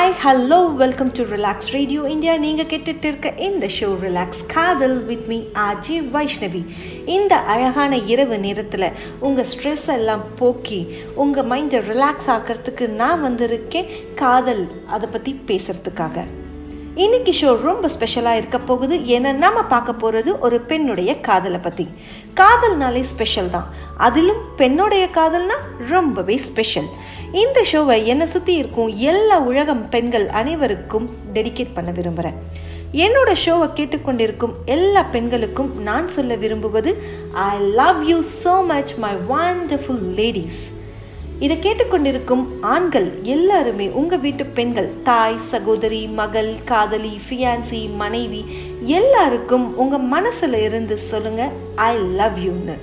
Hi hello welcome to relax radio India நீங்கள் கேட்டுட்டு இருக்க இந்த show relax kadhal with me RJ Vaishnavi இந்த அழகான இரவு நேரத்தில் உங்கள் ஸ்ட்ரெஸ் எல்லாம் போக்கி உங்கள் மைண்டை ரிலாக்ஸ் ஆக்கிறதுக்கு நான் வந்திருக்கேன் காதல் அதை பற்றி பேசுகிறதுக்காக இன்னைக்கு ஷோ ரொம்ப ஸ்பெஷலாக இருக்க போகுது ஏன்னா நம்ம பார்க்க போகிறது ஒரு பெண்ணுடைய காதலை பற்றி காதல்னாலே ஸ்பெஷல் தான் அதிலும் பெண்ணுடைய காதல்னா ரொம்பவே ஸ்பெஷல் இந்த ஷோவை என்னை சுற்றி இருக்கும் எல்லா உலகம் பெண்கள் அனைவருக்கும் டெடிகேட் பண்ண விரும்புகிறேன் என்னோட ஷோவை கேட்டுக்கொண்டிருக்கும் எல்லா பெண்களுக்கும் நான் சொல்ல விரும்புவது I love you so much my wonderful ladies இதை கேட்டுக்கொண்டிருக்கும் ஆண்கள் எல்லாருமே உங்கள் வீட்டு பெண்கள் தாய் சகோதரி மகள் காதலி ஃபியான்சி மனைவி எல்லாருக்கும் உங்கள் மனசில் இருந்து சொல்லுங்கள் ஐ லவ் யூன்னு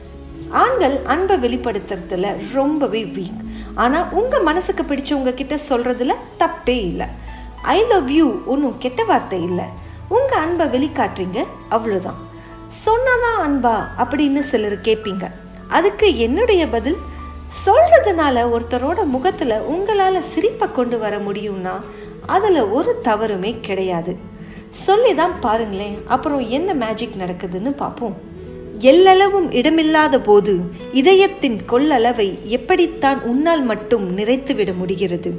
ஆண்கள் அன்பை வெளிப்படுத்துறதுல ரொம்பவே வீக் ஆனால் உங்கள் மனசுக்கு பிடிச்சவங்க கிட்ட சொல்கிறதுல தப்பே இல்லை ஐ லவ் யூ ஒன்றும் கெட்ட வார்த்தை இல்லை உங்கள் அன்பை வெளிக்காட்டுறீங்க அவ்வளோதான் சொன்னாதான் அன்பா அப்படின்னு சிலர் கேட்பீங்க அதுக்கு என்னுடைய பதில் சொல்கிறதுனால ஒருத்தரோட முகத்தில் உங்களால் சிரிப்பை கொண்டு வர முடியும்னா அதில் ஒரு தவறுமே கிடையாது சொல்லி தான் பாருங்களேன் அப்புறம் என்ன மேஜிக் நடக்குதுன்னு பார்ப்போம் எல்லளவும் இடமில்லாத போது இதயத்தின் கொள்ளளவை எப்படித்தான் உன்னால் மட்டும் நிறைத்துவிட முடிகிறது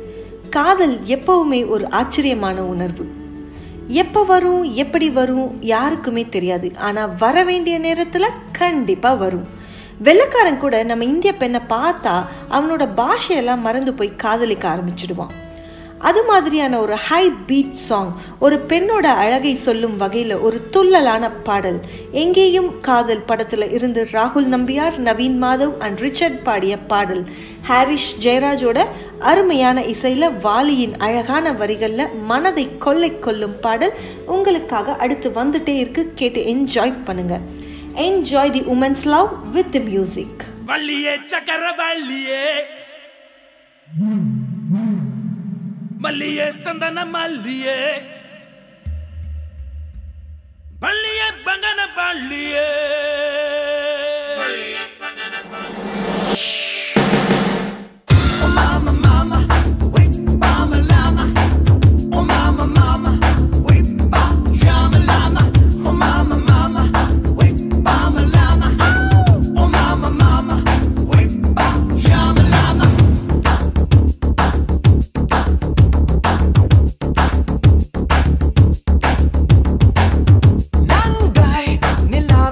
காதல் எப்பவுமே ஒரு ஆச்சரியமான உணர்வு எப்போ வரும் எப்படி வரும் யாருக்குமே தெரியாது ஆனால் வர வேண்டிய நேரத்தில் கண்டிப்பாக வரும் வெள்ளக்காரன் கூட நம்ம இந்திய பெண்ணை பார்த்தா அவனோட பாஷையெல்லாம் மறந்து போய் காதலிக்க ஆரம்பிச்சிடுவான் அது மாதிரியான ஒரு ஹை பீட் சாங் ஒரு பெண்ணோட அழகை சொல்லும் வகையில் ஒரு துள்ளலான பாடல் எங்கேயும் காதல் படத்தில் இருந்து ராகுல் நம்பியார் நவீன் மாதவ் அண்ட் ரிச்சர்ட் பாடிய பாடல் ஹாரிஷ் ஜெயராஜோட அருமையான இசையில் வாலியின் அழகான வரிகளில் மனதை கொள்ளை கொள்ளும் பாடல் உங்களுக்காக அடுத்து வந்துட்டே இருக்கு கேட்டு என்ஜாய் பண்ணுங்க enjoy the womens love with the music வள்ளியே சக்கர வள்ளியே மல்லியே சந்தன மல்லியே பள்ளியே பங்கன பள்ளியே நங்காய் நிலா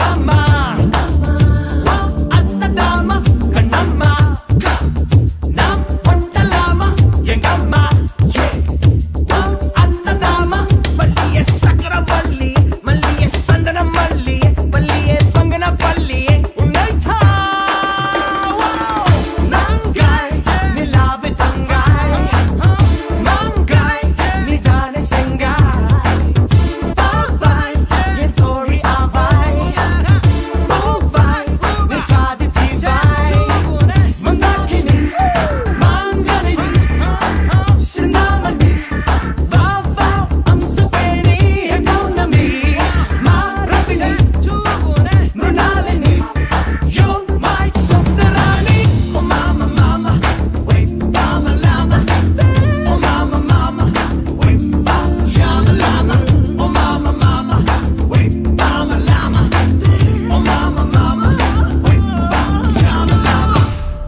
அம்மா அத்ததாமா கண்ணம்மா நாம் ஒட்டலாமா எங்க அம்மா அத்ததாமா வள்ளிய சக்கரவள்ளி மல்லிய சந்தன மல்லி பள்ளியே பங்கன பள்ளியே உன்னை நாங்காய் நிலாவு தங்காய் மாங்காய் நிதான செங்காய் பாவாய் என் தோழி ஆவாய் பூவாய் நீ காது தீவாய் மந்தாக்கினி மாங்கனினி சின்னாமணி வா வா அம்சவேணி பௌர்ணமி மாரவினி மృణாலினி You're my சொந்தராணி Oh mama mama wait mama lama Oh mama mama wait shama lama Oh mama mama wait mama lama Oh mama mama wait shama lama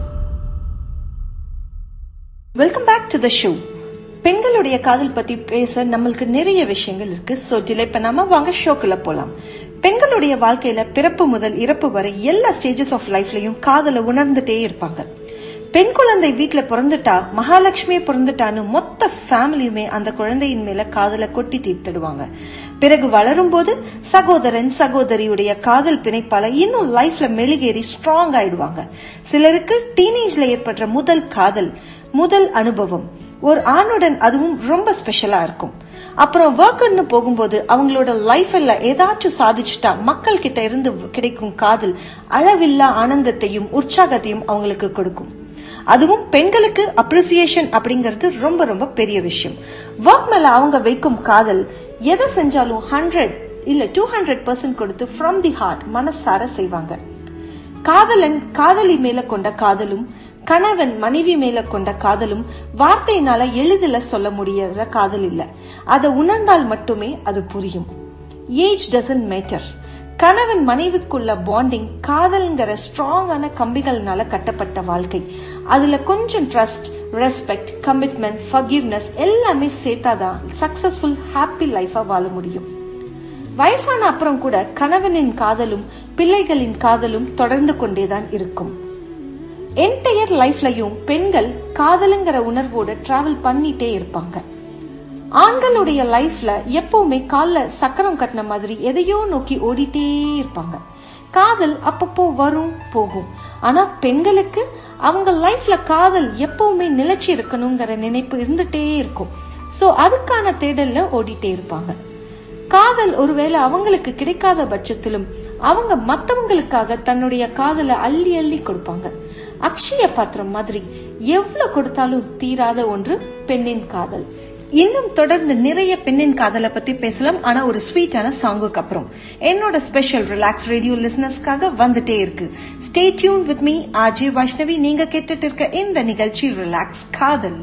welcome back to the show பெண்களுடைய காதல் பத்தி பேச நம்மளுக்கு நிறைய விஷயங்கள் இருக்கு so delay பண்ணாம வாங்க ஷோக்குள்ள போலாம் பெண்களுடைய வாழ்க்கையில பிறப்பு முதல் இறப்பு வரை எல்லா ஸ்டேஜஸ் ஆஃப் லைஃப்லயும் காதலை உணர்ந்துட்டே இருப்பாங்க பெண் குழந்தை வீட்ல பிறந்துட்டா மகாலட்சுமியே பிறந்துட்டான்னு மொத்த ஃபேமிலியுமே அந்த குழந்தையின் மேல காதலை கொட்டி தீர்த்திடுவாங்க பிறகு வளரும் போது சகோதரன் சகோதரியுடைய காதல் பிணைப்பால இன்னும் லைஃப்ல மெழுகேறி ஸ்ட்ராங் ஆயிடுவாங்க சிலருக்கு டீனேஜ்ல ஏற்படுற முதல் காதல் முதல் அனுபவம் ஒரு ஆணுடன் அதுவும் ரொம்ப ஸ்பெஷலா இருக்கும் அப்புறம் ஒர்க்குன்னு போகும்போது அவங்களோட லைஃப்ல ஏதாச்சும் சாதிச்சுட்டா மக்கள் கிட்ட இருந்து கிடைக்கும் காதல் அளவில்லா ஆனந்தத்தையும் உற்சாகத்தையும் அவங்களுக்கு கொடுக்கும் அதுவும் பெண்களுக்கு அப்ரிசியேஷன் அப்படிங்கிறது ரொம்ப ரொம்ப பெரிய விஷயம் ஒர்க் மேல அவங்க வைக்கும் காதல் எதை செஞ்சாலும் ஹண்ட்ரட் இல்ல டூ ஹண்ட்ரட் பர்சன்ட் கொடுத்து ஃப்ரம் தி ஹார்ட் மனசார செய்வாங்க காதலன் காதலி மேல கொண்ட காதலும் கணவன் மனைவி மேல கொண்ட காதலும் வார்த்தையினால எளிதில சொல்ல முடியற காதல் இல்ல அதை உணர்ந்தால் மட்டுமே அது புரியும் ஏஜ் டசன்ட் மேட்டர் கணவன் மனைவிக்குள்ள பாண்டிங் காதல்ங்கிற ஸ்ட்ராங்கான கம்பிகள்னால கட்டப்பட்ட வாழ்க்கை அதுல கொஞ்சம் ட்ரஸ்ட் ரெஸ்பெக்ட் கமிட்மெண்ட் ஃபர்கிவ்னஸ் எல்லாமே சேர்த்தாதான் சக்சஸ்ஃபுல் ஹாப்பி லைஃபா வாழ முடியும் வயசான அப்புறம் கூட கணவனின் காதலும் பிள்ளைகளின் காதலும் தொடர்ந்து கொண்டேதான் இருக்கும் என்டையர் லைஃப்லயும் பெண்கள் காதலுங்கிற உணர்வோட டிராவல் பண்ணிட்டே இருப்பாங்க ஆண்களுடைய லைஃப்ல எப்பவுமே கால்ல சக்கரம் கட்டின மாதிரி எதையோ நோக்கி ஓடிட்டே இருப்பாங்க காதல் அப்பப்போ வரும் போகும் ஆனா பெண்களுக்கு அவங்க லைஃப்ல காதல் எப்பவுமே நிலைச்சு இருக்கணுங்கிற நினைப்பு இருந்துட்டே இருக்கும் சோ அதுக்கான தேடல்ல ஓடிட்டே இருப்பாங்க காதல் ஒருவேளை அவங்களுக்கு கிடைக்காத பட்சத்திலும் அவங்க மத்தவங்களுக்காக தன்னுடைய காதலை அள்ளி அள்ளி கொடுப்பாங்க அக்ஷய பாத்திரம் மாதிரி எவ்வளவு கொடுத்தாலும் தீராத ஒன்று பெண்ணின் காதல் இன்னும் தொடர்ந்து நிறைய பெண்ணின் காதலை பத்தி பேசலாம் ஆனா ஒரு ஸ்வீட்டான சாங்குக்கு அப்புறம் என்னோட ஸ்பெஷல் ரிலாக்ஸ் ரேடியோ லிசனர்ஸ்க்காக வந்துட்டே இருக்கு stay tuned with me RJ Vaishnavi நீங்க கேட்டுட்டு இருக்க இந்த நிகழ்ச்சி ரிலாக்ஸ் காதல்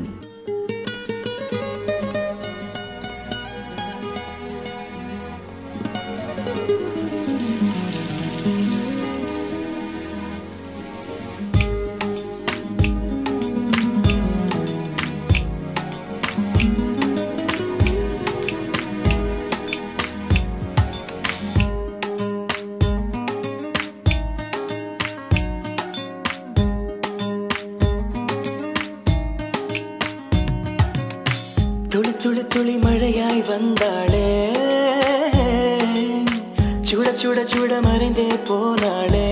துளி துளி துளி மழையாய் வந்தாளே சுட சுட சுட மறைந்தே போனாளே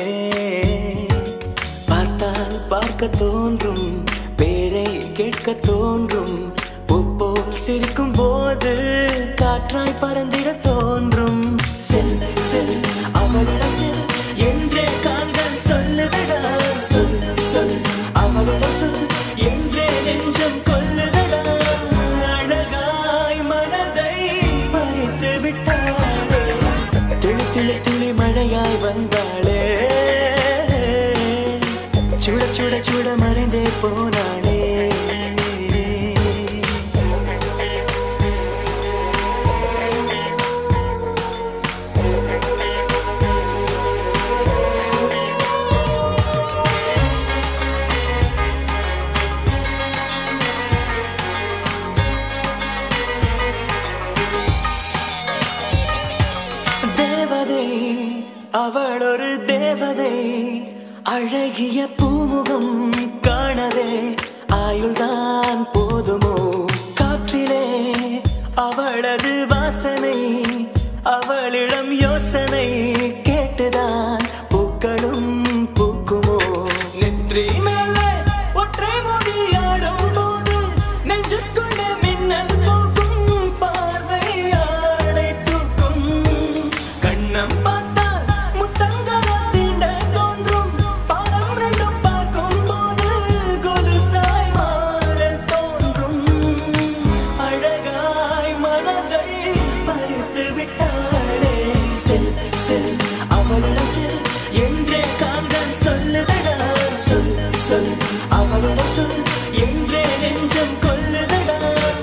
பார்த்தால் பார்க்க தோன்றும் பேரை கேட்க தோன்றும் பூப்போ சிரிக்கும் போது காற்றாய் பறந்திட தோன்றும் செல் செல் அவளிடம் செல் என்றே கால்கள் சொல்லுதடா சொல் சொல் அவளிடம் சொல் என்றே நெஞ்சம் கொல்லுதடா அழகாய் மனதை பறித்து விட்டாளே துளி துளி துளி மழையாய் வந்தாளே சுட சுட சுட மறைந்தே போனாளே தேவதை அவள் ஒரு தேவதை அழகிய பூமுகம் காணவே ஆயுள்தான் போதுமோ காற்றிலே அவளது வாசனை அவளிடம் யோசனை கேட்டுதான் பூக்களும் பூக்குமோ நெற்றி மேலே ஒற்றை மொழியாடும் போது நெஞ்சுக்குள்ள மின்னல் போக்கும் பார்வையாடை தூக்கும் கண்ணம் பார்த்தால் முத்தங்களை தீண்ட தோன்றும் பாதம் ரெண்டும் பார்க்கும் போது கொலுசாய் மாறல் தோன்றும் அழகாய் மனதை பறித்து விட்டாளே செல் செல் அவளிடம் செல் என்றே காந்தன் சொல்லுதடா சொல் சொல் அவளிடம் சொல் என்றே நெஞ்சம் கொல்லுதடா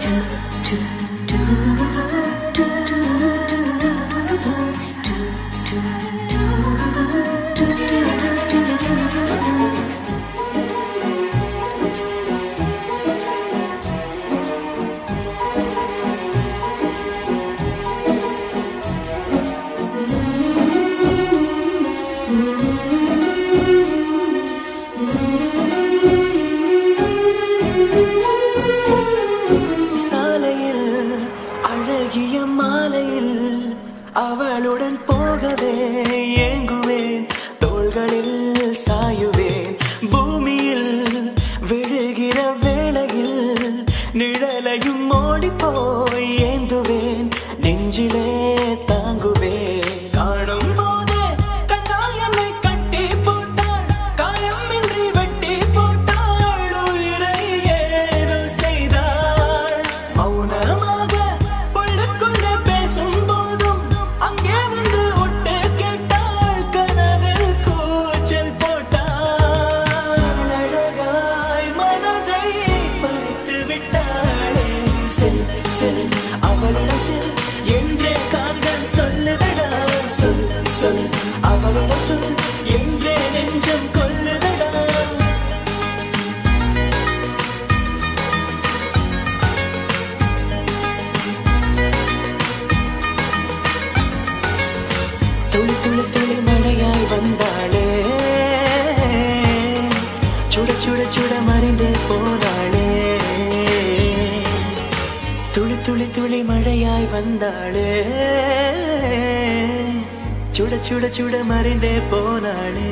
சாலையில் அழகிய மாலையில் அவளுடன் போகவே ஏங்குவேன் தோள்களில் சாயுவேன் பூமியில் விழுகிற வேளையில் நிழலையும் ஓடிப்போய் ஏந்துவேன் நெஞ்சிலே தாங்குவேன் காணும் போதே கண்ணால் என்னை கட்டி போட்டாள் காயமின்றி வெட்டி போட்டாள் உயிரை ஏதோ செய்தாள் மௌனமாக உள்ளுக்குள்ளே பேசும் போதும் அங்கே வந்து ஒட்டு கேட்டாள் கனவில் கூச்சல் போட்டாள் அழகாய் மனதை பறித்து விட்டாளே செல் செல் அவளிடம் செல் என்றே காந்தன் சொல்லுதடா சொல் சொல் அவளிடம் சொல் என்றே நெஞ்சம் கொல்லுதடா துளி துளி துளி மழையாய் வந்தாளே சுட சுட சுட மறைந்து போனாளே துளி துளி துளி மழையாய் வந்தாளே சுட சுட சுட மறைந்தே போனாளே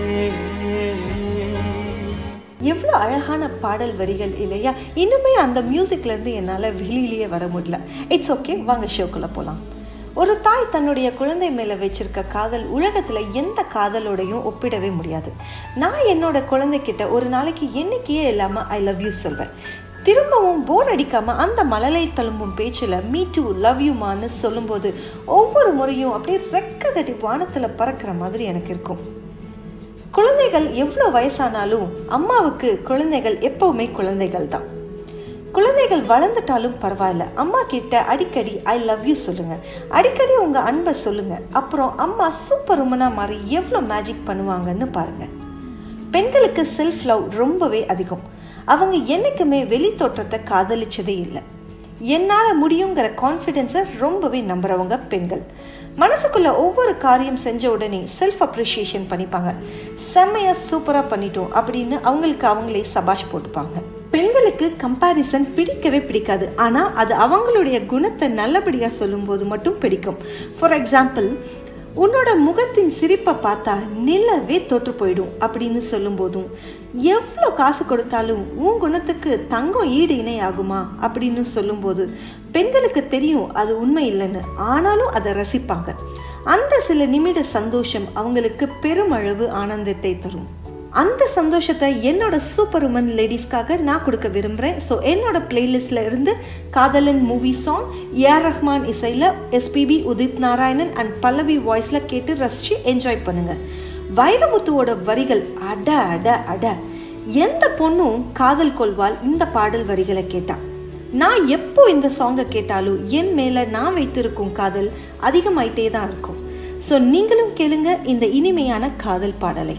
எவ்வளோ அழகான பாடல் வரிகள் இல்லையா இன்னுமே அந்த மியூசிக்ல இருந்து என்னால் வெளியிலேயே வர முடியல இட்ஸ் ஓகே வாங்க ஷோக்குள்ள போகலாம் ஒரு தாய் தன்னுடைய குழந்தை மேலே வச்சிருக்க காதல் உலகத்தில் எந்த காதலோடையும் ஒப்பிடவே முடியாது நான் என்னோட குழந்தைகிட்ட ஒரு நாளைக்கு என்னைக்கே இல்லாமல் ஐ லவ் யூ சொல்வேன் திரும்பவும் போர் அடிக்காம அந்த மழலை தழும்பும் பேச்சில் மீ டு லவ் யூமான்னு சொல்லும்போது ஒவ்வொரு முறையும் அப்படியே ரெக்க கட்டி வானத்தில் பறக்கிற மாதிரி எனக்கு இருக்கும் குழந்தைகள் எவ்வளோ வயசானாலும் அம்மாவுக்கு குழந்தைகள் எப்பவுமே குழந்தைகள் தான் குழந்தைகள் வளர்ந்துட்டாலும் பரவாயில்ல அம்மா கிட்ட அடிக்கடி ஐ லவ் யூ சொல்லுங்க அடிக்கடி உங்க அன்பை சொல்லுங்க அப்புறம் அம்மா சூப்பர் உமனா மாறி எவ்வளோ மேஜிக் பண்ணுவாங்கன்னு பாருங்க பெண்களுக்கு செல்ஃப் லவ் ரொம்பவே அதிகம் அவங்க என்னைக்குமே வெளி தோற்றத்தை காதலிச்சதே இல்லை என்னால் முடியுங்கிற கான்ஃபிடென்ஸை ரொம்பவே நம்புறவங்க பெண்கள் மனசுக்குள்ள ஒவ்வொரு காரியம் செஞ்ச உடனே செல்ஃப் அப்ரிஷியேஷன் பண்ணிப்பாங்க செம்மையா சூப்பராக பண்ணிட்டோம் அப்படின்னு அவங்களுக்கு அவங்களே சபாஷ் போட்டுப்பாங்க பெண்களுக்கு கம்பேரிசன் பிடிக்கவே பிடிக்காது ஆனால் அது அவங்களுடைய குணத்தை நல்லபடியாக சொல்லும்போது மட்டும் பிடிக்கும் ஃபார் எக்ஸாம்பிள் உன்னோட முகத்தின் சிரிப்பை பார்த்தா நிலவே தோற்று போயிடும் அப்படின்னு சொல்லும்போதும் எவ்வளோ காசு கொடுத்தாலும் உன் குணத்துக்கு தங்கம் ஈடு இணை ஆகுமா அப்படின்னு சொல்லும்போது பெண்களுக்கு தெரியும் அது உண்மை இல்லைன்னு ஆனாலும் அதை ரசிப்பாங்க அந்த சில நிமிட சந்தோஷம் அவங்களுக்கு பெருமளவு ஆனந்தத்தை தரும் அந்த சந்தோஷத்தை என்னோட சூப்பர் உமன் லேடிஸ்க்காக நான் கொடுக்க விரும்புகிறேன் ஸோ என்னோட பிளேலிஸ்டில் இருந்து காதலன் மூவி சாங் ஏஆர் ரஹ்மான் இசையில் எஸ்பிபி உதித் நாராயணன் அண்ட் பல்லவி வாய்ஸில் கேட்டு ரசித்து என்ஜாய் பண்ணுங்க வைரமுத்துவோட வரிகள் அட அட அட எந்த பொண்ணும் காதல் கொள்வாள் இந்த பாடல் வரிகளை கேட்டா நான் எப்போ இந்த சாங்கை கேட்டாலும் என் மேலே நான் வைத்திருக்கும் காதல் அதிகமாயிட்டே தான் இருக்கும் ஸோ நீங்களும் கேளுங்க இந்த இனிமையான காதல் பாடலை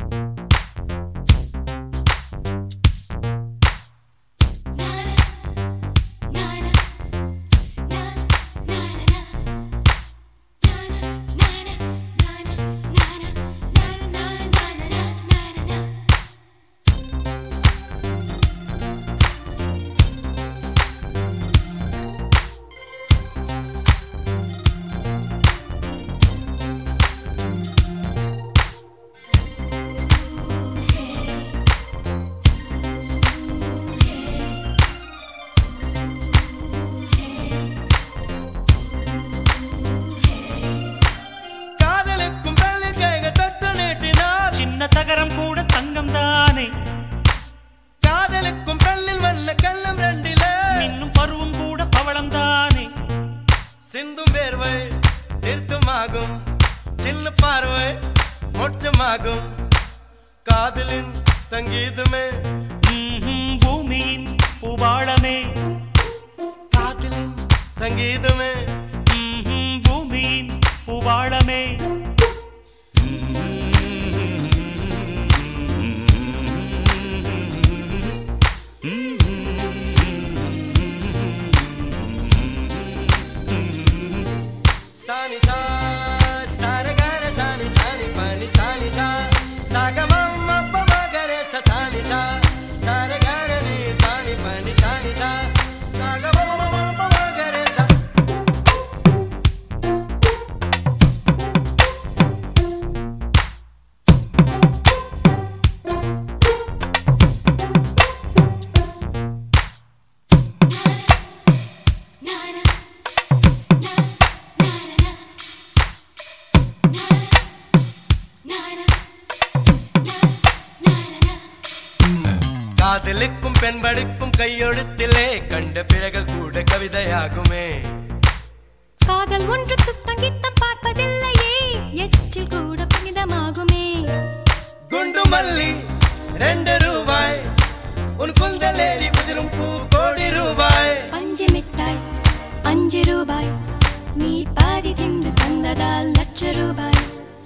Na சிந்தும் வேர்வை நிறுத்தமாகும் சின்ன பார்வை மோட்சமாகும் காதலின் சங்கீதமே ம்ஹும், பூமியின் பூபாளமே காதலின் சங்கீதமே ம்ஹும், பூமியின் பூபாளமே సాని సా సారగర సాని సాని పని సాని సా సాగమమ్మ పమగరే స సాని సా సారగర ని సాని పని సాని సా సాగమమ్మ పమగరే స காதலுக்கும் பெண் படிப்பும் கையெழுத்திலே கண்ட பிறகு கூட கவிதையாகுமே காதல் ஒன்று சுத்தம் கித்தம் பார்ப்பதில்லையே எச்சில் கூட புனிதமாகுமே குண்டு மல்லி ரெண்டு ரூபாய் உன் குந்தலேறி உதிரும் பூ கோடி ரூபாய் பஞ்சு மிட்டாய் அஞ்சு ரூபாய் நீ பாதி தின்று தந்ததால் லட்ச ரூபாய்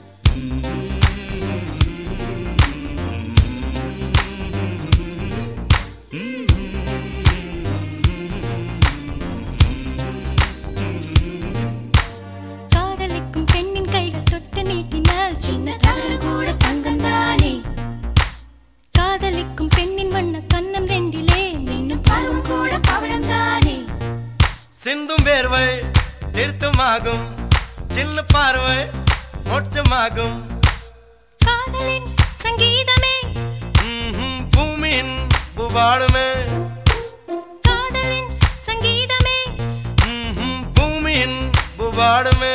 காதலிக்கும் பெண்ணின் கைகள் தொட்டு நீட்டினால் சின்ன தவறு கூட தங்கம் தானே காதலிக்கும் பெண்ணின் வண்ண கண்ணம் ரெண்டிலே மின்னும் பருவம் கூட பவழம் தானே சிந்தும் வேர்வை நிறுத்தமாகும் சின்ன பார்வை மோட்சமாகும் காதலின் சங்கீதமே ம்ஹும், பூமியின் பூபாடுமே காதலின் சங்கீதமே ம்ஹும், பூமியின் பூபாடுமே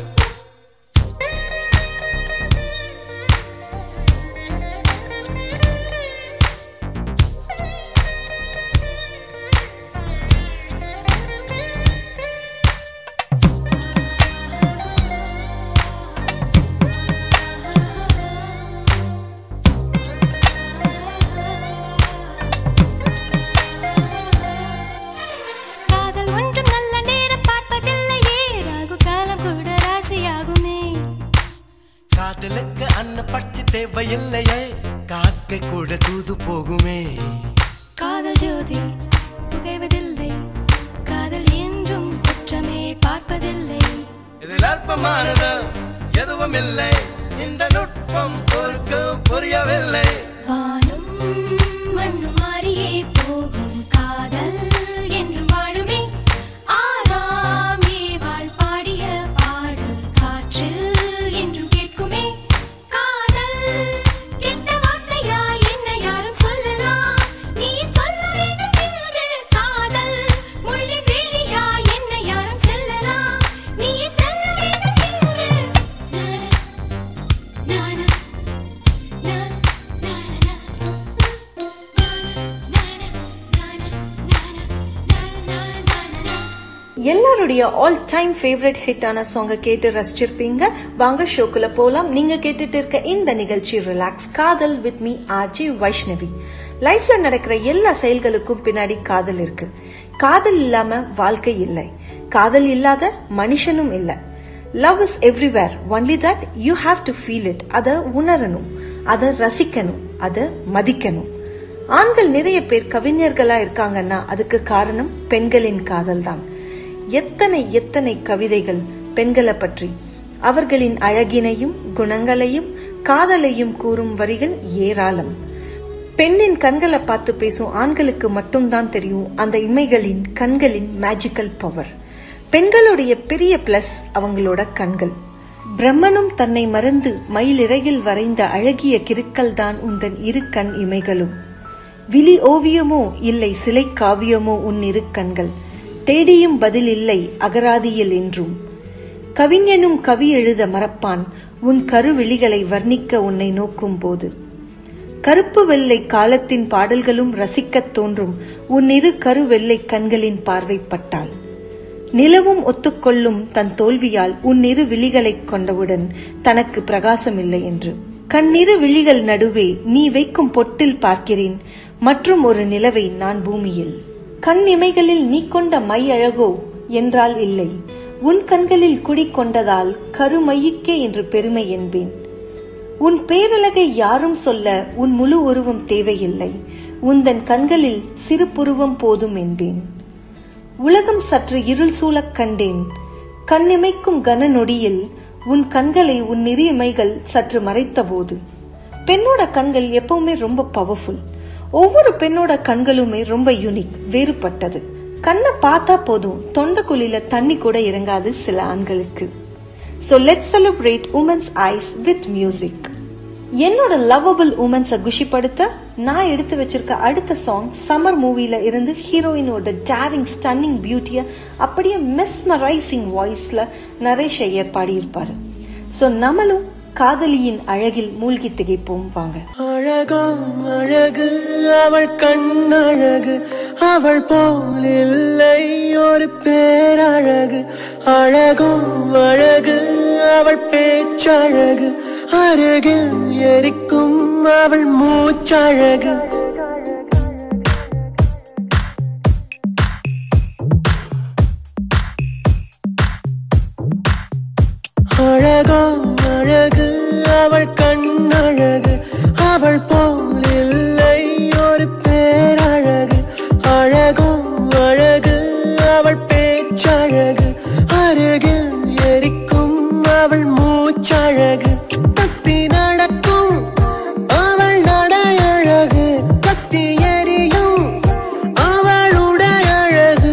காதல் ஒன்றும் நல்ல நேரம் பார்ப்பதில்லையே ராகு காலம் கூட ராசியாகுமே காதலுக்கு அன்ன பட்சி தேவையில்லையே காக்கை கூட தூது போகுமே காதல் ஜோதி புகைவதில்லை காதல் என்றும் குற்றமே பார்ப்பதில்லை இதில் அல்பமானது எதுவும் இல்லை இந்த நுட்பம் பொறுக்கு புரியவில்லை வானும் மண்ணும் மாறியே போகும் காதல் என்றும் வாழுமே ஆதாமே வாழ் பாடிய பாடல் காற்றில் என்றும் கேட்குமே காதல் கெட்ட வார்த்தையா என்ன யாரும் சொல்லலாம் நீ சொல்ல வேண்டும் என்று காதல் முள்ளின் வேலியா என்ன யாரும் செல்லலாம் நீ செல்ல வேண்டும் என்று நானா எல்லாருடைய ஆல் டைம் ஃபேவரட் ஹிட்டான சாங்கை கேட்டு ரசிச்சிருப்பீங்க வாங்க ஷோக்குள்ள போலாம் நீங்க கேட்டுட்டு இருக்க இந்த நிகழ்ச்சி relax kadhal with me RJ Vaishnavi லைஃப்ல நடக்கிற எல்லா செயல்களுக்கும் பின்னாடி காதல் இருக்கு காதல் இல்லாம வாழ்க்கை இல்லை காதல் இல்லாத மனுஷனும் இல்ல love is everywhere only that you have to feel it அதை உணரணும் அதை ரசிக்கணும் அதை மதிக்கணும் ஆண்கள் நிறைய பேர் கவிஞர்களா இருக்காங்கன்னா அதுக்கு காரணம் பெண்களின் காதல் தான் எத்தனை எத்தனை கவிதைகள் பெண்களை பற்றி அவர்களின் அழகினையும் குணங்களையும் காதலையும் கூறும் வரிகள் ஏராளம் பெண்ணின் கண்களை பார்த்து பேசும் ஆண்களுக்கு மட்டும்தான் தெரியும் அந்த இமைகளின் கண்களின் மேஜிக்கல் பவர் பெண்களுடைய பெரிய பிளஸ் அவங்களோட கண்கள் பிரம்மனும் தன்னை மறந்து மயிலிறகில் வரைந்த அழகிய கிருக்கல் தான் உந்தன் இரு கண் இமைகளும் விழி ஓவியமோ இல்லை சிலை காவியமோ உன் இரு கண்கள் தேடியும் பதில் இல்லை அகராதியில் என்றும் கவிஞனும் கவி எழுத மறப்பான் உன் கருவிழிகளை வர்ணிக்க உன்னை நோக்கும் போது கருப்பு வெள்ளை காலத்தின் பாடல்களும் ரசிக்கத் தோன்றும் உன் இரு கருவெள்ளை கண்களின் பார்வைப்பட்டால் நிலவும் ஒத்துக்கொள்ளும் தன் தோல்வியால் உன்னிரு விழிகளைக் கொண்டவுடன் தனக்கு பிரகாசம் இல்லை என்று கண்ணிரு விழிகள் நடுவே நீ வைக்கும் பொட்டில் பார்க்கிறேன் மற்றும் ஒரு நிலவை நான் பூமியில் கண் இமைகளில் நீ கொண்ட மை அழகோ என்றால் இல்லை உன் கண்களில் குடிக்கொண்டதால் கருமையுக்கே என்று பெருமை என்பேன் உன் பேரழகை யாரும் சொல்ல உன் முழு உருவம் தேவையில்லை உந்தன் கண்களில் சிறு புருவம் போதும் என்பேன் உலகம் சற்று இருள் சூழக் கண்டேன் கண்ணிமைக்கும் கன நொடியில் உன் கண்களை உன் நெறியமைகள் சற்று மறைத்தபோது பெண்ணோட கண்கள் எப்பவுமே ரொம்ப பவர்ஃபுல் ஒவ்வொரு பெண்ணோட கண்களுமே ரொம்ப யூனிக் வேறுபட்டது கண்ணை பார்த்தா போதும் தொண்டைக்குழியில தண்ணி கூட இறங்காது சில ஆண்களுக்கு so let celebrate womens eyes with music என்னோட லவ்வபிள் உமன்ஸை குஷிப்படுத்த நான் எடுத்து வச்சிருக்க அடுத்த சாங் சம்மர் மூவில இருந்து ஹீரோயினோட டேரிங் ஸ்டன்னிங் பியூட்டிய அப்படியே மெஸ்மரைசிங் வாய்ஸ்ல நரேஷ் ஐயர் பாடியிருப்பாரு ஸோ நம்மளும் காதலியின் அழகில் மூழ்கி திகைப்போம் வாங்க அழகோ அழகு அவள் கண்ணழகு அவள் போல் இல்லை ஒரு பேரழகு அழகோ அழகு அவள் பேச்சழகு அருகில் எரிக்கும் அவள் மூச்சழகு அழகோ அழகு அவள் கண்ணழகு அவள் போல் இல்லை ஒரு பேரழகு அழகோ அழகு அவள் பேச்சழகு அருகில் எரிக்கும் அவள் மூச்சழகு தப்பி நடக்கும் அவள் நடையழகு கத்தி எரியும் அவளுடைய அழகு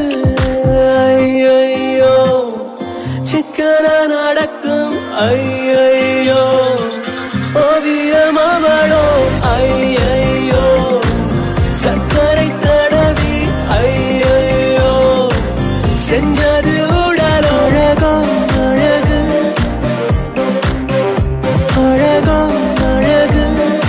ஐயையோ சிக்கன நடக்கும் ஐயையோ ஓவியம் அவளோ ஐயையோ சர்க்கரை தடவி ஐயையோ செஞ்சது உடல் அழகோ அழகு அழகோ அழகு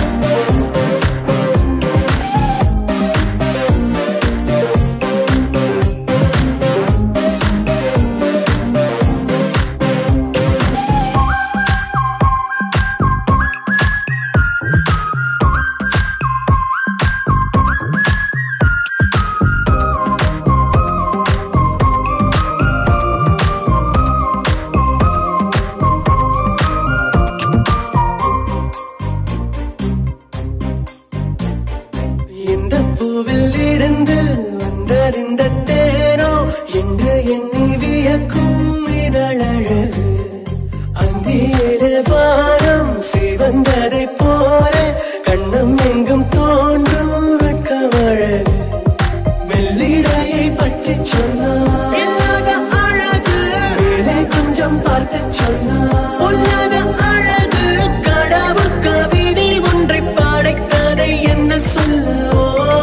இந்த பூவில் இருந்து வந்தறிந்த தேனோ என்று எண்ணி வியக்கும் இதழழகு அந்தியிலே வானம் சிவந்ததை போல கண்ணம் எங்கும் தோன்றும் வெட்கமழகு மெல்லிடையை பற்றி சொன்னார் இல்லாத அழகு மேலே கொஞ்சம் பார்க்க சொன்னார் உள்ளத அழகு கடவுள் கவிதை ஒன்றை பாடைக்கதை என்ன சொல்லுவோ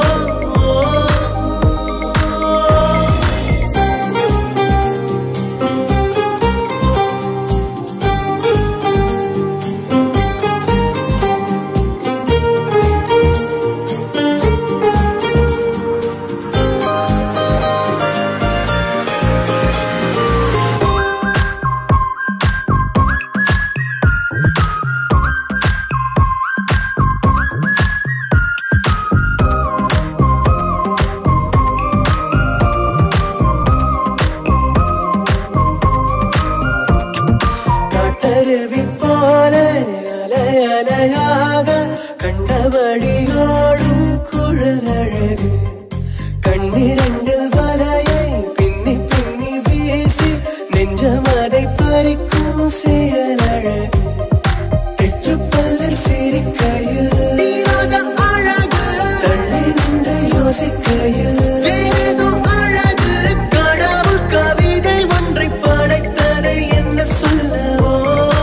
காட்டருவி போல அலை அலையாக கண்டபடியோடும் குழலழகு கண்ணிரண்டில் வலையை பின்னி பின்னி வீசி நெஞ்சமதை பறிக்கும் செயலழகு பெற்றுப்பல்ல சிரிக்கையில் தீராத அழகு தள்ளி நின்று யோசிக்கையில் வேறேதோ அழகு கடவுள் கவிதை ஒன்றை படைத்ததை என்ன சொல்லவோ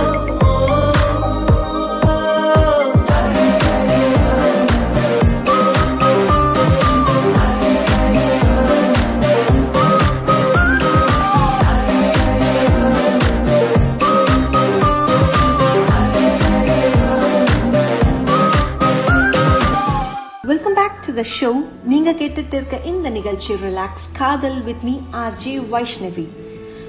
welcome back to the show நீங்க கேட்டுட்டு இருக்க இந்த நிகழ்ச்சி relax kadhal with me R J Vaishnavi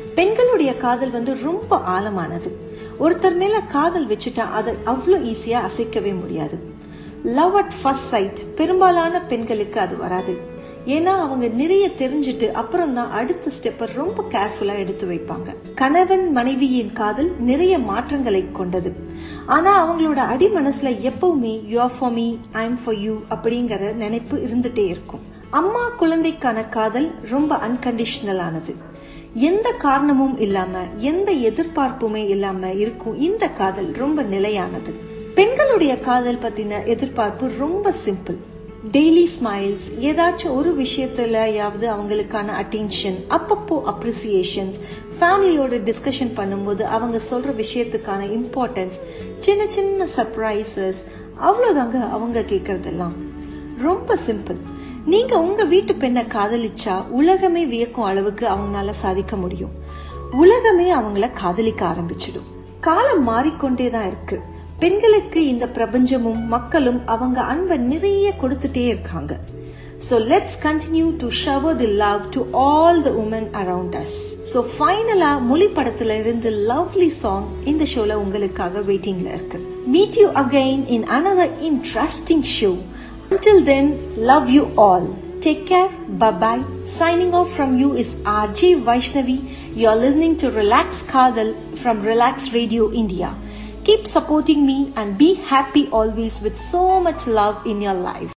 பெண்களுடைய காதல் வந்து ரொம்ப ஆழமானது ஒருத்தர் மேல காதல் வச்சுட்டா அதை அவ்வளோ ஈஸியா அசைக்கவே முடியாது லவ் அட் ஃபர்ஸ்ட் சைட் பெரும்பாலான பெண்களுக்கு அது வராது ஏன்னா அவங்க நிறைய தெரிஞ்சுட்டு அப்புறம் தான் அடுத்த ஸ்டெப்பை ரொம்ப கேர்ஃபுல்லா எடுத்து வைப்பாங்க கணவன் மனைவியின் காதல் நிறைய மாற்றங்களை கொண்டது ஆனா அவங்களோட அடி மனசுல எப்பவுமே you are for me I am for you அப்படிங்கிற நினைப்பு இருந்துட்டே இருக்கும் அம்மா குழந்தைக்கான காதல் ரொம்ப அன்கண்டிஷனல் ஆனது எந்த காரணமும் இல்லாம எந்த எதிர்பார்ப்புமே இல்லாம இருக்கும் இந்த காதல் ரொம்ப நிலையானது பெண்களுடைய காதல் பத்தின எதிர்பார்ப்பு ரொம்ப சிம்பிள் டெய்லி ஸ்மைல்ஸ் ஏதாச்சும் ஒரு விஷயத்துலயாவது அவங்களுக்கான அட்டென்ஷன் அப்பப்போ அப்ரிசியேஷன்ஸ் ஃபேமிலியோட டிஸ்கஷன் பண்ணும்போது அவங்க சொல்ற விஷயத்துக்கான இம்பார்ட்டன்ஸ் சின்ன சின்ன சர்ப்ரைசஸ் அவ்வளவுதாங்க அவங்க கேட்கறதெல்லாம் ரொம்ப சிம்பிள் நீங்க உங்க வீட்டு பெண்ணை காதலிச்சா உலகமே வியக்கும் அளவுக்கு அவங்களால சாதிக்க முடியும் உலகமே அவங்கள காதலிக்க ஆரம்பிச்சிடும் காலம் மாறிக்கொண்டே தான் இருக்கு பெண்களுக்கு இந்த பிரபஞ்சமும் மக்களும் அவங்க அன்பை நிறைய கொடுத்துட்டே இருக்காங்க So let's continue to shower the love to all the women around us. So finally மொழி படத்துல இருந்து lovely song இந்த ஷோல உங்களுக்காக வெயிட்டிங்ல இருக்கு. Meet you again in another interesting show. Until then, love you all. Take care. Bye bye. Signing off from you is RJ Vaishnavi. You're listening to Relax Kadal from Relax Radio India. Keep supporting me and be happy always with so much love in your life.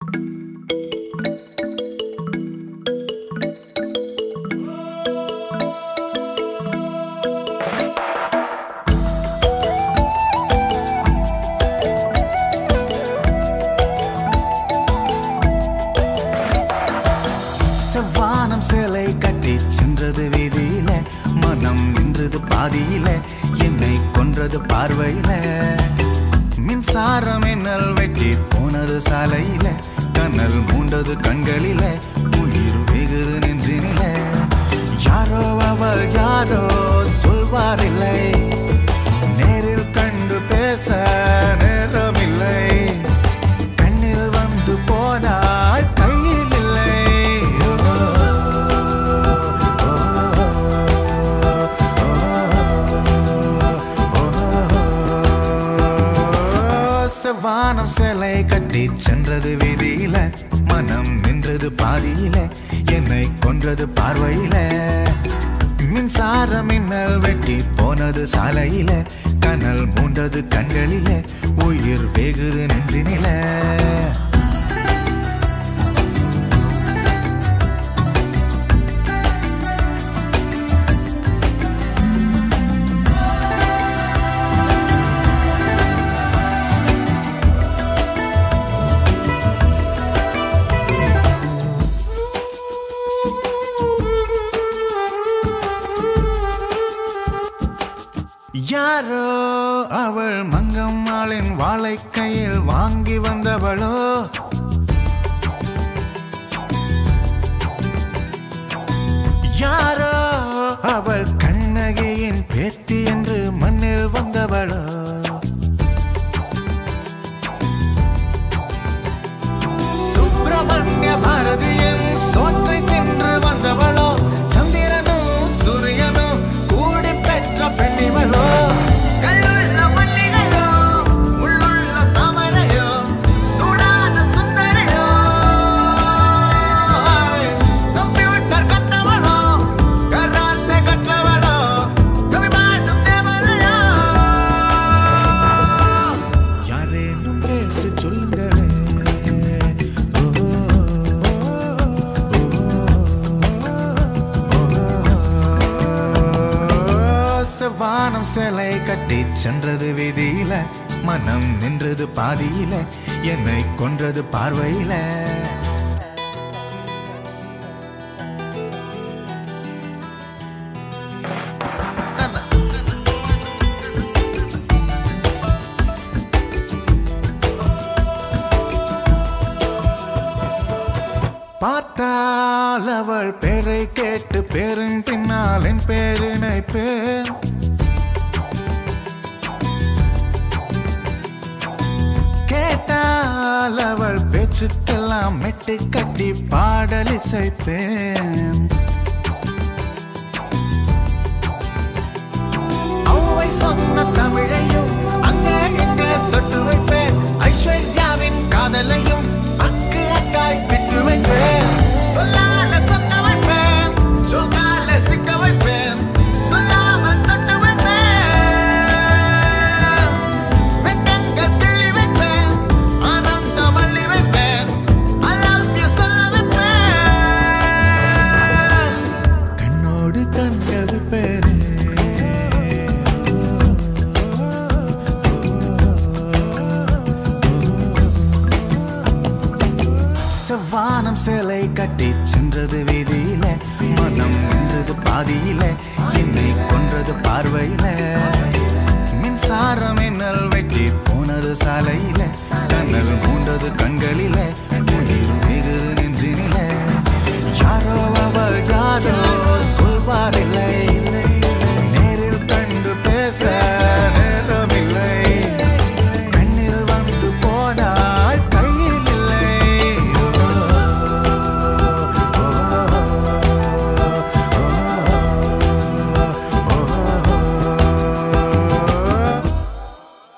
செவ்வானம் சேலை கட்டி சென்றது வீதியில மனம் நின்றது பாதியில என்னை கொன்றது பார்வையில மின்சாரம் என்னல் வெட்டி போனது சாலையில கண்ணல் மூண்டது கண்களில உயிர் வெகுது நெஞ்சினில யாரோ அவள் யாரோ சொல்வாரில்லை நேரில் கண்டு பேச நேரமில்லை கண்ணில் வந்து போனாள் கையில் இல்லை ஓ, ஓ, ஓ, ஓ. செவ்வானம் சேலை கட்டி சென்றது வீதியில மனம் நின்றது பாதியில என்னை கொன்றது பார்வையில மின்சார மின்னல் வெட்டி போனது சாலையில கனல் மூண்டது கண்களில உயிர் வெகுது நெஞ்சினில யாரோ அவள் மங்கம்மாளின் வாழை கையில் வாங்கி வந்தவளோ யாரோ அவள் கண்ணகியின் பேத்தி என்று மண்ணில் வந்தவளோ சுப்பிரமணிய பாரதியின் சோற்றை தின்று வந்தவளோ சந்திரனும் சூரியனும் கூடி பெற்ற பெண்ணிவளோ கல்லுள்ள மல்லிகையோ உள்ளுள்ள தாமரையோ சூடான சுந்தரையோ கம்ப்யூட்டர் கற்றவளோ கராத்தே கற்றவளோ கவிமாட்டும் தேவதையோ யாரேனும் கேட்டு சொல்லுங்களே ஓ, செவ்வானம் சேலை கட்டி சென்றது வீதியில மனம் நின்றது பாதியில என்னை கொன்றது பார்வையில பார்த்தால் அவள் பேரை கேட்டு பேரின் பின்னால் என் பேரினை பேர் கேட்டால் அவள் பேச்சுக்கெல்லாம் மெட்டு கட்டி பாடல் இசைப்பேன் கண்கள் பேரு செவ்வானம் சேலை கட்டி சென்றது வீதியில மனம் நின்றது பாதியில என்னை கொன்றது பார்வையில மின்சாரம் மின்னல் வெட்டி போனது சாலையில கண்ணல் மூண்டது கண்களில